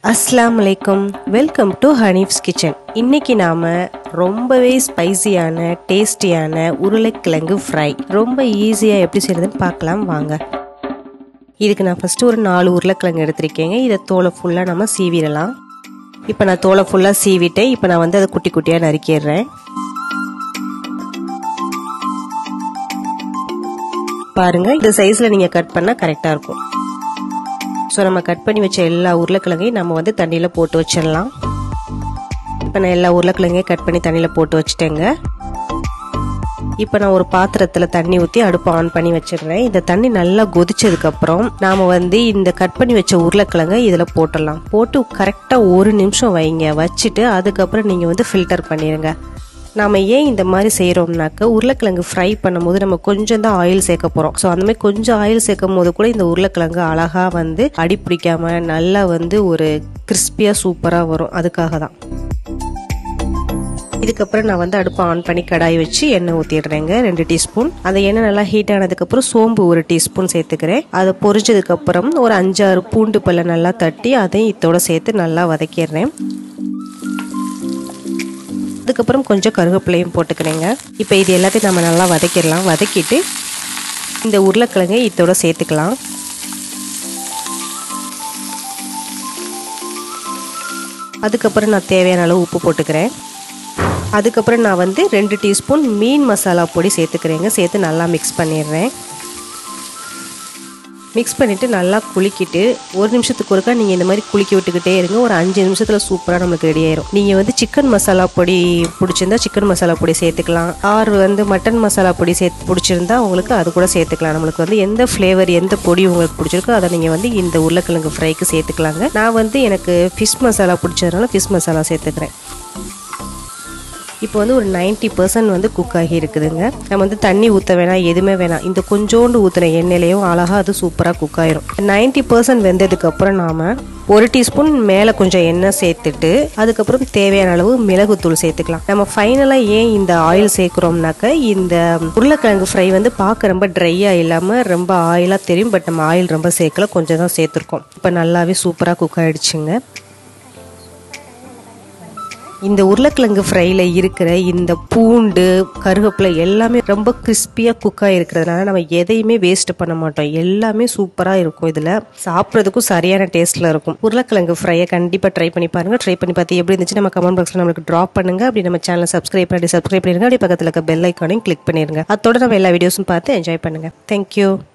அஸ்லாம் வலைக்கம் welcome to Hanif's kitchen இன்னைக்கு நாம ரொம்பவே ஸ்பைசியான டேஸ்டியான உருளைக்கிழங்கு ஃப்ரை ரொம்ப ஈஸியாக எப்படி செய்யறதுன்னு பார்க்கலாம் வாங்க இதுக்கு நான் ஃபஸ்ட்டு ஒரு நாலு உருளைக்கிழங்கு எடுத்திருக்கேங்க இதை தோலை ஃபுல்லாக நம்ம சீவிடலாம் இப்போ நான் தோலை ஃபுல்லாக சீவிட்டேன் இப்போ நான் வந்து அதை குட்டி குட்டியாக நறுக்கிடுறேன் பாருங்க இந்த சைஸில் நீங்கள் கட் பண்ணால் கரெக்டாக இருக்கும் ஸோ நம்ம கட் பண்ணி வச்ச எல்லா உருளைக்கிழங்கையும் நம்ம வந்து தண்ணியில் போட்டு வச்சிடலாம் இப்போ நான் எல்லா உருளைக்கிழங்கையும் கட் பண்ணி தண்ணியில் போட்டு வச்சுட்டேங்க இப்போ நான் ஒரு பாத்திரத்தில் தண்ணி ஊற்றி அடுப்பு ஆன் பண்ணி வச்சிடுறேன் இந்த தண்ணி நல்லா கொதிச்சதுக்கப்புறம் நாம் வந்து இந்த கட் பண்ணி வச்ச உருளைக்கிழங்கை இதில் போட்டுடலாம் போட்டு கரெக்டாக ஒரு நிமிஷம் வைங்க வச்சுட்டு அதுக்கப்புறம் நீங்கள் வந்து ஃபில்டர் பண்ணிடுங்க நாம் ஏன் இந்த மாதிரி செய்கிறோம்னாக்க உருளைக்கிழங்கு ஃப்ரை பண்ணும்போது நம்ம கொஞ்சம் தான் ஆயில் சேர்க்க போகிறோம் ஸோ அந்த மாதிரி கொஞ்சம் ஆயில் சேர்க்கும் போது கூட இந்த உருளைக்கிழங்கு அழகாக வந்து அடி பிடிக்காம நல்லா வந்து ஒரு கிறிஸ்பியாக சூப்பராக வரும் அதுக்காக தான் இதுக்கப்புறம் நான் வந்து அடுப்பை ஆன் பண்ணி கடாய் வச்சு எண்ணெய் ஊற்றிடுறேங்க ரெண்டு டீஸ்பூன் அந்த எண்ணெய் நல்லா ஹீட் ஆனதுக்கப்புறம் சோம்பு ஒரு டீஸ்பூன் சேர்த்துக்கிறேன் அதை பொரிஞ்சதுக்கப்புறம் ஒரு அஞ்சாறு பூண்டு பல்ல நல்லா தட்டி அதையும் இதோட சேர்த்து நல்லா வதக்கிடுறேன் அதுக்கப்புறம் கொஞ்சம் கருவேப்பிலையும் போட்டுக்கிறேங்க இப்போ இது எல்லாத்தையும் நம்ம நல்லா வதக்கிடலாம் வதக்கிட்டு இந்த உருளைக்கிழங்கை இதோட சேர்த்துக்கலாம் அதுக்கப்புறம் நான் தேவையான அளவு உப்பு போட்டுக்கிறேன் அதுக்கப்புறம் நான் வந்து ரெண்டு டீஸ்பூன் மீன் மசாலா பொடி சேர்த்துக்கிறேங்க சேர்த்து நல்லா மிக்ஸ் பண்ணிடுறேன் மிக்ஸ் பண்ணிவிட்டு நல்லா குளிக்கிட்டு ஒரு நிமிஷத்துக்கு ஒருக்கா நீங்கள் இந்த மாதிரி குளிக்க விட்டுக்கிட்டே இருங்க ஒரு அஞ்சு நிமிஷத்தில் சூப்பராக நம்மளுக்கு ரெடி ஆயிரும் நீங்கள் வந்து சிக்கன் மசாலா பொடி பிடிச்சிருந்தா சிக்கன் மசாலா பொடி சேர்த்துக்கலாம் ஆர் வந்து மட்டன் மசாலா பொடி சேர்த்து பிடிச்சிருந்தா உங்களுக்கு அது கூட சேர்த்துக்கலாம் நம்மளுக்கு வந்து எந்த ஃப்ளேவர் எந்த பொடி உங்களுக்கு பிடிச்சிருக்கோ அதை நீங்கள் வந்து இந்த உருளைக்கிழங்கு ஃப்ரைக்கு சேர்த்துக்கலாங்க நான் வந்து எனக்கு ஃபிஷ் மசாலா பிடிச்சதுனால ஃபிஷ் மசாலா சேர்த்துக்கிறேன் இப்போ வந்து ஒரு நைன்ட்டி பர்சன்ட் வந்து குக் ஆகி இருக்குதுங்க நம்ம வந்து தண்ணி ஊற்ற வேணாம் எதுவுமே வேணாம் இந்த கொஞ்சோண்டு ஊற்றுன எண்ணெயிலையும் அழகாக அது சூப்பராக குக் ஆயிரும் நைன்ட்டி பர்சன்ட் வெந்ததுக்கப்புறம் நாம் ஒரு டீஸ்பூன் மேலே கொஞ்சம் எண்ணெய் சேர்த்துட்டு அதுக்கப்புறம் தேவையான அளவு மிளகுத்தூள் சேர்த்துக்கலாம் நம்ம ஃபைனலாக ஏன் இந்த ஆயில் சேர்க்குறோம்னாக்க இந்த உருளைக்கிழங்கு ஃப்ரை வந்து பார்க்க ரொம்ப ட்ரையாக இல்லாமல் ரொம்ப ஆயிலாக தெரியும் பட் நம்ம ஆயில் ரொம்ப சேர்க்கல கொஞ்சம் தான் சேர்த்துருக்கோம் இப்போ நல்லாவே சூப்பராக குக் ஆகிடுச்சுங்க இந்த உருளைக்கிழங்கு ஃப்ரையில் இருக்கிற இந்த பூண்டு கருவேப்பிலை எல்லாமே ரொம்ப கிறிஸ்பியாக குக்காக இருக்கிறதுனால நம்ம எதையுமே வேஸ்ட் பண்ண மாட்டோம் எல்லாமே சூப்பராக இருக்கும் இதில் சாப்பிட்றதுக்கும் சரியான டேஸ்ட்டில் இருக்கும் உருளைக்கிழங்கு ஃப்ரையை கண்டிப்பாக ட்ரை பண்ணி பாருங்கள் ட்ரை பண்ணி பார்த்து எப்படி இருந்துச்சு நம்ம கமெண்ட் பாக்ஸில் நம்மளுக்கு ட்ராப் பண்ணுங்கள் அப்படி நம்ம சேனலை சப்ஸ்கிரைப் பண்ணி சப்ஸ்கிரைப் பண்ணிடுங்க அப்படி பக்கத்தில் இருக்க பெல் ஐக்கானையும் கிளிக் பண்ணிடுங்க அதோட நம்ம எல்லா வீடியோஸும் பார்த்து என்ஜாய் பண்ணுங்கள் தேங்க்யூ